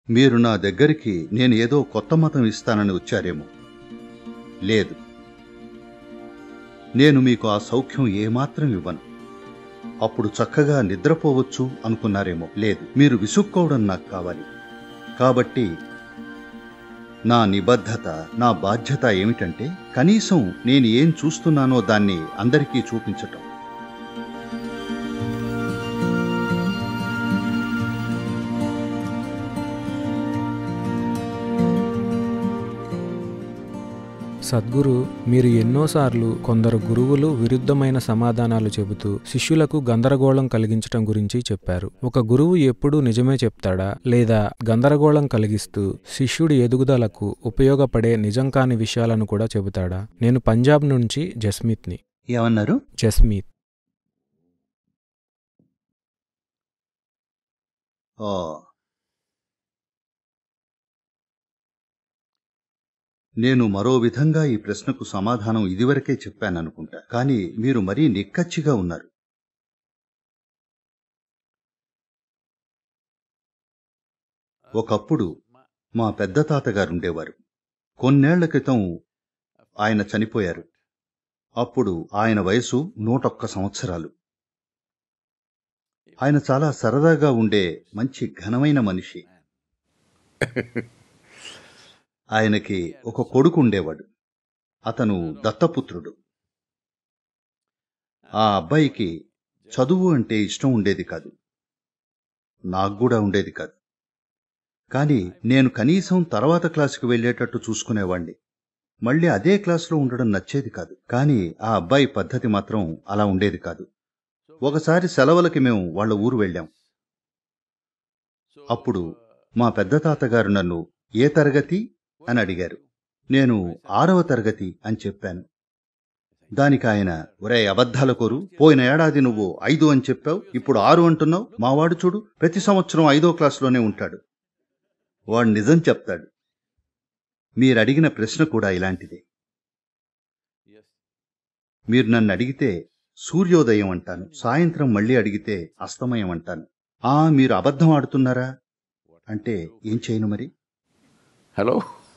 మీరు నా దగ్గరికి నేను ఏదో కొత్త మతం ఇస్తానని వచ్చారేమో లేదు నేను మీకు ఆ సౌఖ్యం ఏమాత్రం ఇవ్వను అప్పుడు చక్కగా నిద్రపోవచ్చు అనుకున్నారేమో లేదు మీరు విసుక్కోవడం నాకు కావాలి కాబట్టి నా నిబద్ధత నా బాధ్యత ఏమిటంటే కనీసం నేను ఏం చూస్తున్నానో దాన్ని అందరికీ చూపించటం సద్గురు మీరు ఎన్నోసార్లు కొందరు గురువులు విరుద్ధమైన సమాధానాలు చెబుతూ శిష్యులకు గందరగోళం కలిగించటం గురించి చెప్పారు ఒక గురువు ఎప్పుడూ నిజమే చెప్తాడా లేదా గందరగోళం కలిగిస్తూ శిష్యుడి ఎదుగుదలకు ఉపయోగపడే నిజం కాని విషయాలను కూడా చెబుతాడా నేను పంజాబ్ నుంచి జస్మిత్ని ఏమన్నారు జస్మీత్ ఆ నేను మరో విధంగా ఈ ప్రశ్నకు సమాధానం ఇదివరకే చెప్పాననుకుంటా కానీ మీరు మరీ నిక్కచ్చిగా ఉన్నారు ఒకప్పుడు మా పెద్ద తాతగారుండేవారు కొన్నేళ్ల క్రితం ఆయన చనిపోయారు అప్పుడు ఆయన వయసు నూటొక్క సంవత్సరాలు ఆయన చాలా సరదాగా ఉండే మంచి ఘనమైన మనిషి ఆయనకి ఒక కొడుకు ఉండేవాడు అతను దత్తపుత్రుడు ఆ అబ్బాయికి చదువు అంటే ఇష్టం ఉండేది కాదు నాకు కూడా ఉండేది కాదు కానీ నేను కనీసం తర్వాత క్లాసుకు వెళ్ళేటట్టు చూసుకునేవాణ్ణి మళ్ళీ అదే క్లాసులో ఉండడం నచ్చేది కాదు కానీ ఆ అబ్బాయి పద్ధతి మాత్రం అలా ఉండేది కాదు ఒకసారి సెలవులకి మేము వాళ్ళ ఊరు వెళ్ళాం అప్పుడు మా పెద్ద తాతగారు నన్ను ఏ తరగతి అని అడిగారు నేను ఆరవ తరగతి అని చెప్పాను దానికి ఆయన ఒరే అబద్ధాల కోరు పోయిన ఏడాది నువ్వు ఐదు అని చెప్పావు ఇప్పుడు ఆరు అంటున్నావు మావాడు చూడు ప్రతి సంవత్సరం ఐదో క్లాసులోనే ఉంటాడు వాడు నిజం చెప్తాడు మీరు అడిగిన ప్రశ్న కూడా ఇలాంటిదే మీరు నన్ను అడిగితే సూర్యోదయం అంటాను సాయంత్రం మళ్ళీ అడిగితే అస్తమయం అంటాను ఆ మీరు అబద్ధం ఆడుతున్నారా అంటే ఏం చేయను మరి Hello?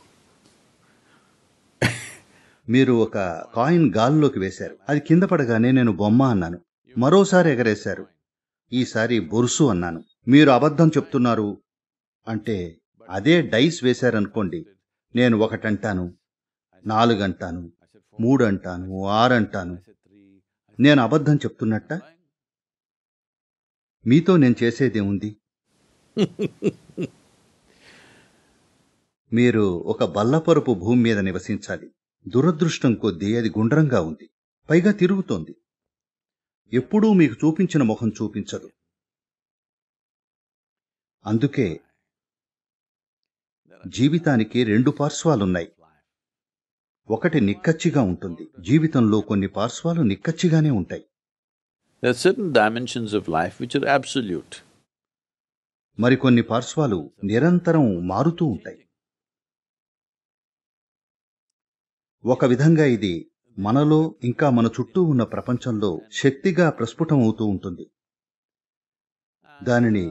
మీరు ఒక కాయిన్ గాల్లోకి వేశారు అది కింద పడగానే నేను బొమ్మ అన్నాను మరోసారి ఎగరేశారు ఈసారి బొరుసు అన్నాను మీరు అబద్ధం చెప్తున్నారు అంటే అదే డైస్ వేశారనుకోండి నేను ఒకటంటాను నాలుగంటాను మూడు అంటాను ఆరు అంటాను నేను అబద్ధం చెప్తున్నట్ట మీతో నేను చేసేదేముంది మీరు ఒక బల్లపరుపు భూమి మీద నివసించాలి దురదృష్టం కొద్దీ అది గుండ్రంగా ఉంది పైగా తిరుగుతోంది ఎప్పుడూ మీకు చూపించిన ముఖం చూపించదు అందుకే జీవితానికి రెండు పార్శ్వాలున్నాయి ఒకటి నిక్కచ్చిగా ఉంటుంది జీవితంలో కొన్ని పార్శ్వాలు నిక్కచ్చిగానే ఉంటాయి There are certain dimensions of life which are absolute. మరికొన్ని పార్శ్వాలు నిరంతరం మారుతూ ఉంటాయి ఒక విధంగా ఇది మనలో ఇంకా మన చుట్టూ ఉన్న ప్రపంచంలో శక్తిగా ప్రస్ఫుటం అవుతూ ఉంటుంది దానిని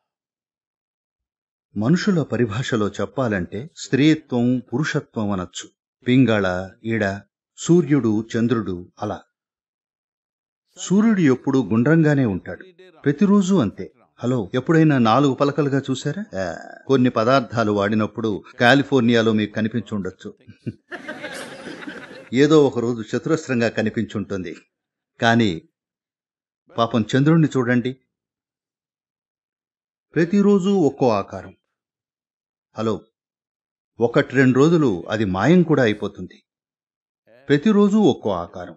మనుషుల పరిభాషలో చెప్పాలంటే స్త్రీత్వం పురుషత్వం అనొచ్చు పింగళ ఈడ సూర్యుడు చంద్రుడు అలా సూర్యుడు ఎప్పుడూ గుండ్రంగానే ఉంటాడు ప్రతిరోజు అంతే హలో ఎప్పుడైనా నాలుగు పలకలుగా చూసారా ఆ, కొన్ని పదార్థాలు వాడినప్పుడు కాలిఫోర్నియాలో మీకు కనిపించుండొచ్చు ఏదో ఒక రోజు చతురస్రంగా కనిపించుంటుంది కానీ పాపం చంద్రుణ్ణి చూడండి ప్రతిరోజు ఒక్కో ఆకారం హలో ఒకటి రెండు రోజులు అది మాయం కూడా అయిపోతుంది ప్రతిరోజు ఒక్కో ఆకారం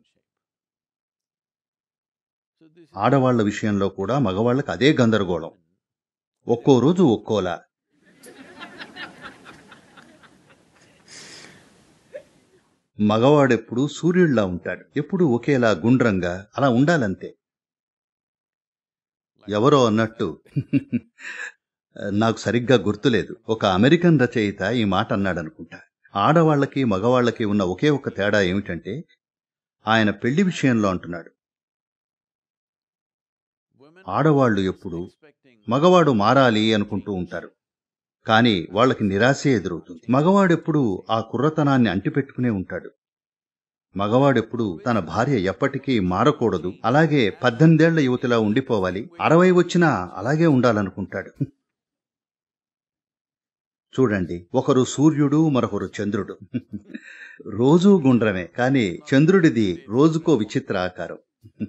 ఆడవాళ్ల విషయంలో కూడా మగవాళ్ళకి అదే గందరగోళం ఒక్కో రోజు ఒక్కోలా మగవాడెప్పుడు సూర్యుడిలా ఉంటాడు ఎప్పుడు ఒకేలా గుండ్రంగా అలా ఉండాలంతే ఎవరో అన్నట్టు నాకు సరిగ్గా గుర్తులేదు ఒక అమెరికన్ రచయిత ఈ మాట అన్నాడనుకుంటా ఆడవాళ్ళకి మగవాళ్ళకి ఉన్న ఒకే ఒక తేడా ఏమిటంటే ఆయన పెళ్లి విషయంలో అంటున్నాడు ఆడవాళ్లు ఎప్పుడు మగవాడు మారాలి అనుకుంటూ ఉంటారు కానీ వాళ్ళకి నిరాశే ఎదురవుతుంది మగవాడెప్పుడు ఆ కుర్రతనాన్ని అంటిపెట్టుకునే ఉంటాడు మగవాడెప్పుడు తన భార్య ఎప్పటికీ మారకూడదు అలాగే పద్దెనిమిదేళ్ల యువతిలా ఉండిపోవాలి అరవై వచ్చినా అలాగే ఉండాలనుకుంటాడు చూడండి ఒకరు సూర్యుడు మరొకరు చంద్రుడు రోజూ గుండ్రమే కానీ చంద్రుడిది రోజుకో విచిత్ర ఆకారం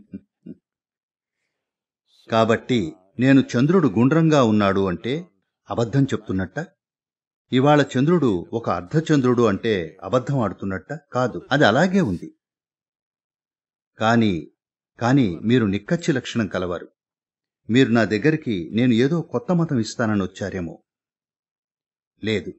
కాబట్టి నేను చంద్రుడు గుండ్రంగా ఉన్నాడు అంటే అబద్ధం చెప్తున్నట్ట ఇవాళ చంద్రుడు ఒక అర్ధచంద్రుడు అంటే అబద్ధం ఆడుతున్నట్ట కాదు అది అలాగే ఉంది కానీ కానీ మీరు నిక్కచ్చి లక్షణం కలవారు మీరు నా దగ్గరికి నేను ఏదో కొత్త మతం ఇస్తానని వచ్చారేమో లేదు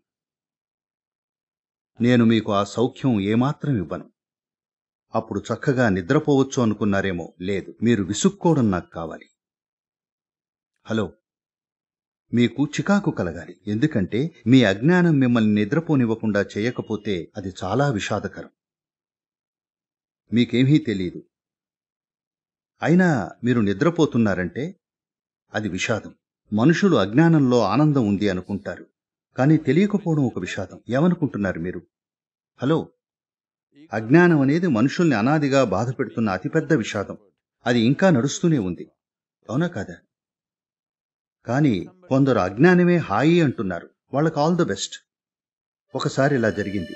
నేను మీకు ఆ సౌఖ్యం ఏమాత్రం ఇవ్వను అప్పుడు చక్కగా నిద్రపోవచ్చు అనుకున్నారేమో లేదు మీరు విసుక్కోవడం నాకు కావాలి హలో మీకు చికాకు కలగాలి ఎందుకంటే మీ అజ్ఞానం మిమ్మల్ని నిద్రపోనివ్వకుండా చేయకపోతే అది చాలా విషాదకరం మీకేమీ తెలియదు అయినా మీరు నిద్రపోతున్నారంటే అది విషాదం మనుషులు అజ్ఞానంలో ఆనందం ఉంది అనుకుంటారు కానీ తెలియకపోవడం ఒక విషాదం ఏమనుకుంటున్నారు మీరు హలో అజ్ఞానం అనేది మనుషుల్ని అనాదిగా బాధ పెడుతున్న అతిపెద్ద విషాదం అది ఇంకా నడుస్తూనే ఉంది అవునా కాదా కానీ కొందరు అజ్ఞానమే హాయి అంటున్నారు వాళ్ళకి ఆల్ ద బెస్ట్ ఒకసారి ఇలా జరిగింది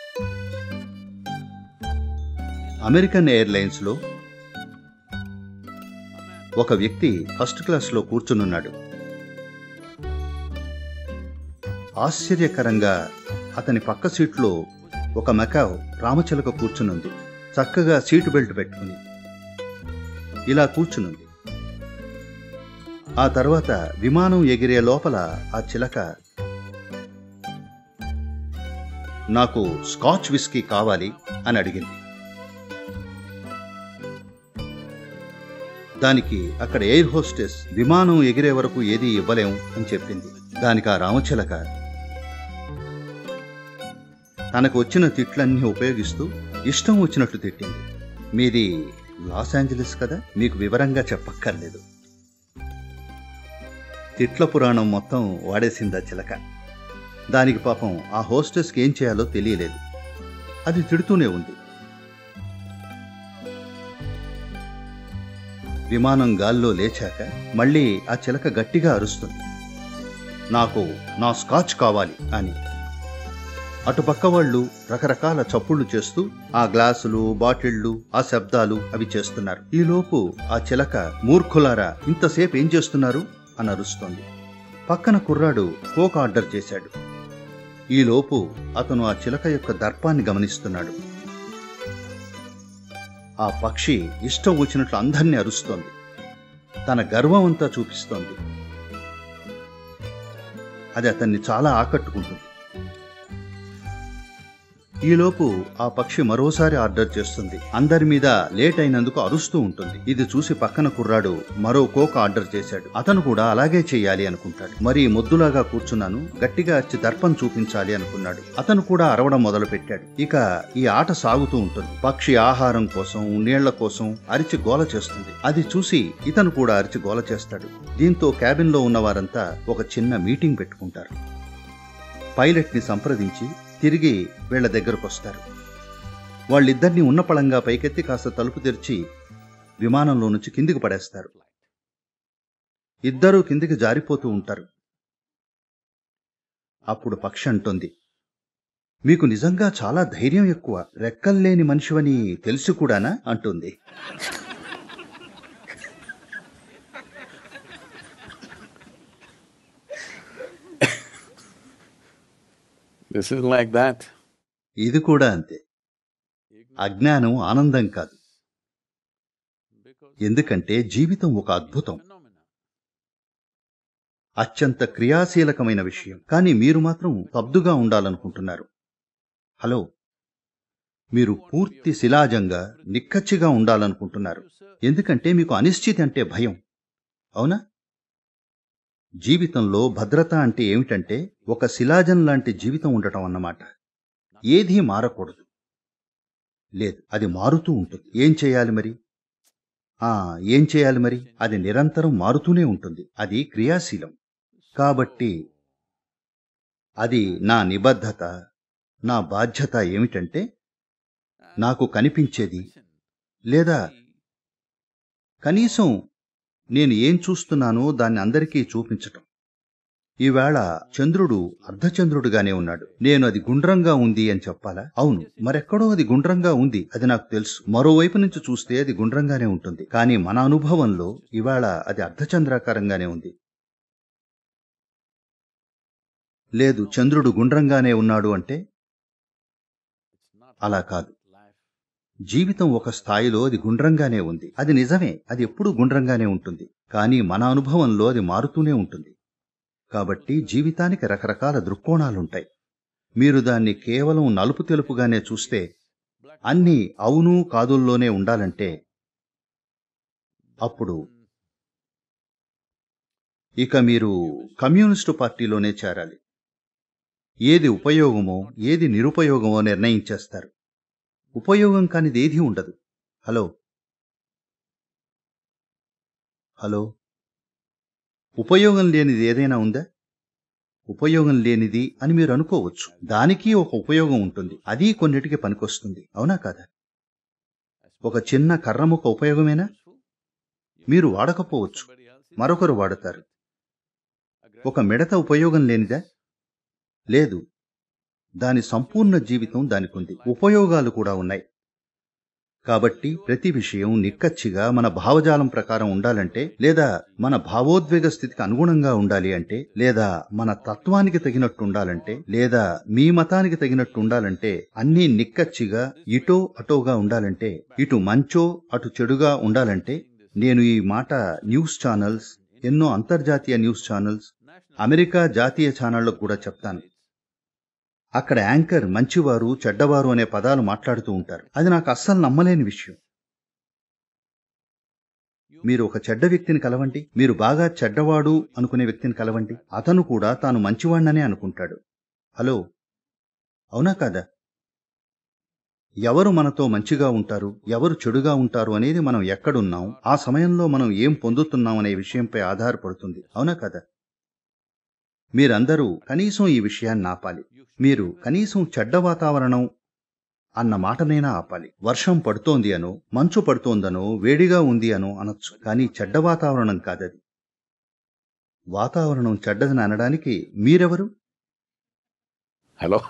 అమెరికన్ ఎయిర్లైన్స్లో ఒక వ్యక్తి ఫస్ట్ క్లాస్లో కూర్చునున్నాడు ఆశ్చర్యకరంగా అతని పక్క సీట్లో ఒక మెకావ్ రామచిలక కూర్చునుంది చక్కగా సీటు బెల్ట్ పెట్టుకుని ఇలా కూర్చునుంది ఆ తర్వాత విమానం ఎగిరే లోపల ఆ చిలక నాకు స్కాచ్ విస్కీ కావాలి అని అడిగింది దానికి అక్కడ ఎయిర్ హోస్టెస్ విమానం ఎగిరే వరకు ఏదీ ఇవ్వలేం అని చెప్పింది దానికి ఆ రామచిలక తనకు వచ్చిన తిట్లన్నీ ఉపయోగిస్తూ ఇష్టం వచ్చినట్లు తిట్టింది మీది లాస్ ఏంజలీస్ కదా మీకు వివరంగా చెప్పక్కర్లేదు తిట్ల పురాణం మొత్తం వాడేసిందా చిలక దానికి పాపం ఆ హోస్టెస్కి ఏం చేయాలో తెలియలేదు అది తిడుతూనే ఉంది విమానం గాల్లో లేచాక మళ్ళీ ఆ చిలక గట్టిగా అరుస్తుంది నాకు నా స్కాచ్ కావాలి అని అటుపక్క వాళ్ళు రకరకాల చప్పుళ్ళు చేస్తూ ఆ గ్లాసులు బాటిళ్లు ఆ శబ్దాలు అవి చేస్తున్నారు ఈలోపు ఆ చిలక మూర్ఖులారా ఇంతసేపు ఏం చేస్తున్నారు అని అరుస్తోంది పక్కన కుర్రాడు కోక్ ఆర్డర్ చేశాడు ఈలోపు అతను ఆ చిలక యొక్క దర్పాన్ని గమనిస్తున్నాడు ఆ పక్షి ఇష్టం వచ్చినట్లు అందరినీ అరుస్తోంది తన గర్వం అంతా చూపిస్తోంది అది అతన్ని చాలా ఆకట్టుకుంటుంది ఈలోపు ఆ పక్షి మరోసారి ఆర్డర్ చేస్తుంది అందరి మీద లేట్ అయినందుకు అరుస్తూ ఉంటుంది ఇది చూసి పక్కన కుర్రాడు మరో కోక్ ఆర్డర్ చేశాడు అతను కూడా అలాగే చేయాలి అనుకుంటాడు మరి మొద్దులాగా కూర్చున్నాను గట్టిగా వచ్చి దర్పం చూపించాలి అనుకున్నాడు అతను కూడా అరవడం మొదలు పెట్టాడు ఇక ఈ ఆట సాగుతూ ఉంటుంది పక్షి ఆహారం కోసం నీళ్ల కోసం అరిచి గోల చేస్తుంది అది చూసి ఇతను కూడా అరిచి గోల చేస్తాడు దీంతో క్యాబిన్లో ఉన్న వారంతా ఒక చిన్న మీటింగ్ పెట్టుకుంటారు పైలట్ని సంప్రదించి తిరిగి వీళ్ల దగ్గరకు వస్తారు వాళ్ళిద్దరినీ ఉన్నపళంగా పైకెత్తి కాస్త తలుపు తెరిచి విమానంలో నుంచి కిందికి పడేస్తారు ఇద్దరూ కిందికి జారిపోతూ ఉంటారు అప్పుడు పక్షి అంటుంది మీకు నిజంగా చాలా ధైర్యం ఎక్కువ రెక్కల్లేని మనిషివని తెలిసి కూడానా అంటుంది This is like that. ఇది కూడా అంతే అజ్ఞానం ఆనందం కాదు ఎందుకంటే జీవితం ఒక అద్భుతం అత్యంత క్రియాశీలకమైన విషయం కానీ మీరు మాత్రం తబ్దుగా ఉండాలనుకుంటున్నారు హలో మీరు పూర్తి శిలాజంగా నిక్కచ్చిగా ఉండాలనుకుంటున్నారు ఎందుకంటే మీకు అనిశ్చితి అంటే భయం అవునా జీవితంలో భద్రత అంటే ఏమిటంటే ఒక శిలాజం లాంటి జీవితం ఉండటం అన్నమాట ఏదీ మారకూడదు లేదు అది మారుతూ ఉంటుంది ఏం చేయాలి మరి ఆ ఏం చేయాలి మరి అది నిరంతరం మారుతూనే ఉంటుంది అది క్రియాశీలం కాబట్టి అది నా నిబద్ధత నా బాధ్యత ఏమిటంటే నాకు కనిపించేది లేదా కనీసం నేను ఏం చూస్తున్నానో దాన్ని అందరికీ చూపించటం ఈవేళ చంద్రుడు అర్ధచంద్రుడుగానే ఉన్నాడు నేను అది గుండ్రంగా ఉంది అని చెప్పాలా అవును మరెక్కడో అది గుండ్రంగా ఉంది అది నాకు తెలుసు మరోవైపు నుంచి చూస్తే అది గుండ్రంగానే ఉంటుంది కానీ మన అనుభవంలో ఇవాళ అది అర్ధచంద్రాకారంగానే ఉంది లేదు చంద్రుడు గుండ్రంగానే ఉన్నాడు అంటే అలా కాదు జీవితం ఒక స్థాయిలో అది గుండ్రంగానే ఉంది అది నిజమే అది ఎప్పుడూ గుండ్రంగానే ఉంటుంది కానీ మన అనుభవంలో అది మారుతూనే ఉంటుంది కాబట్టి జీవితానికి రకరకాల దృక్కోణాలుంటాయి మీరు దాన్ని కేవలం నలుపు తెలుపుగానే చూస్తే అన్నీ అవును కాదుల్లోనే ఉండాలంటే అప్పుడు ఇక మీరు కమ్యూనిస్టు పార్టీలోనే చేరాలి ఏది ఉపయోగమో ఏది నిరుపయోగమో నిర్ణయించేస్తారు ఉపయోగం కానిది ఏదీ ఉండదు హలో హలో ఉపయోగం లేనిది ఏదైనా ఉందా ఉపయోగం లేనిది అని మీరు అనుకోవచ్చు దానికి ఒక ఉపయోగం ఉంటుంది అది కొన్నిటికి పనికొస్తుంది అవునా కాదా ఒక చిన్న కర్రముక ఉపయోగమేనా మీరు వాడకపోవచ్చు మరొకరు వాడతారు ఒక మిడత ఉపయోగం లేనిదా లేదు దాని సంపూర్ణ జీవితం దానికుంది ఉపయోగాలు కూడా ఉన్నాయి కాబట్టి ప్రతి విషయం నిక్కచ్చిగా మన భావజాలం ప్రకారం ఉండాలంటే లేదా మన భావోద్వేగ స్థితికి అనుగుణంగా ఉండాలి అంటే లేదా మన తత్వానికి తగినట్టు ఉండాలంటే లేదా మీ మతానికి తగినట్టు ఉండాలంటే అన్నీ నిక్కచ్చిగా ఇటో అటోగా ఉండాలంటే ఇటు మంచో అటు చెడుగా ఉండాలంటే నేను ఈ మాట న్యూస్ ఛానల్స్ ఎన్నో అంతర్జాతీయ న్యూస్ ఛానల్స్ అమెరికా జాతీయ ఛానళ్లకు కూడా చెప్తాను అక్కడ యాంకర్ మంచివారు చెడ్డవారు అనే పదాలు మాట్లాడుతూ ఉంటారు అది నాకు అస్సలు నమ్మలేని విషయం మీరు ఒక చెడ్డ వ్యక్తిని కలవండి మీరు బాగా చెడ్డవాడు అనుకునే వ్యక్తిని కలవండి అతను కూడా తాను మంచివాణ్ణనే అనుకుంటాడు హలో అవునా కాదా ఎవరు మనతో మంచిగా ఉంటారు ఎవరు చెడుగా ఉంటారు అనేది మనం ఎక్కడున్నాం ఆ సమయంలో మనం ఏం పొందుతున్నాం అనే విషయంపై ఆధారపడుతుంది అవునా కదా మీరందరూ కనీసం ఈ విషయాన్ని ఆపాలి మీరు కనీసం చెడ్డ వాతావరణం అన్న మాటనైనా ఆపాలి వర్షం పడుతోంది అనో మంచు పడుతోందనో వేడిగా ఉంది అనో అనొచ్చు కానీ చెడ్డ వాతావరణం కాదది వాతావరణం చెడ్డదని అనడానికి మీరెవరు Hello?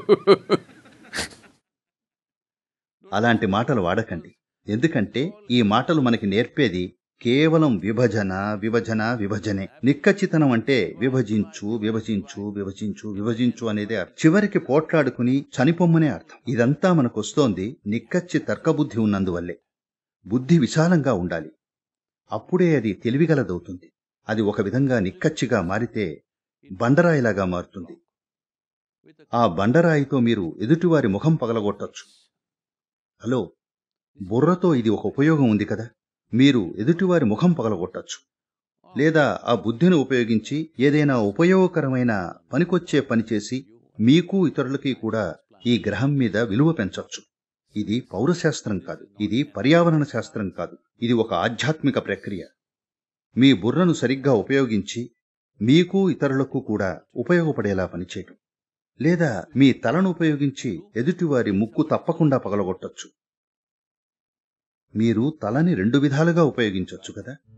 అలాంటి మాటలు వాడకండి ఎందుకంటే ఈ మాటలు మనకి నేర్పేది కేవలం విభజన విభజన విభజనే నిక్కచ్చితనం అంటే విభజించు విభజించు విభజించు విభజించు అనేదే అర్థం చివరికి పోట్లాడుకుని చనిపోమ్మనే అర్థం ఇదంతా మనకొస్తోంది నిక్కచ్చి తర్కబుద్ధి ఉన్నందువల్లే బుద్ధి విశాలంగా ఉండాలి అప్పుడే అది తెలివిగలదవుతుంది అది ఒక విధంగా నిక్కచ్చిగా మారితే బండరాయిలాగా మారుతుంది ఆ బండరాయితో మీరు ఎదుటివారి ముఖం పగలగొట్టొచ్చు హలో బుర్రతో ఇది ఒక ఉపయోగం ఉంది కదా మీరు ఎదుటివారి ముఖం పగలగొట్టచ్చు లేదా ఆ బుద్ధిని ఉపయోగించి ఏదైనా ఉపయోగకరమైన పనికొచ్చే పని చేసి మీకు ఇతరులకి కూడా ఈ గ్రహం మీద విలువ పెంచొచ్చు ఇది పౌరశాస్త్రం కాదు ఇది పర్యావరణ శాస్త్రం కాదు ఇది ఒక ఆధ్యాత్మిక ప్రక్రియ మీ బుర్రను సరిగ్గా ఉపయోగించి మీకు ఇతరులకు కూడా ఉపయోగపడేలా పనిచేయటం లేదా మీ తలను ఉపయోగించి ఎదుటివారి ముక్కు తప్పకుండా పగలగొట్టొచ్చు మీరు తలని రెండు విధాలుగా ఉపయోగించొచ్చు కదా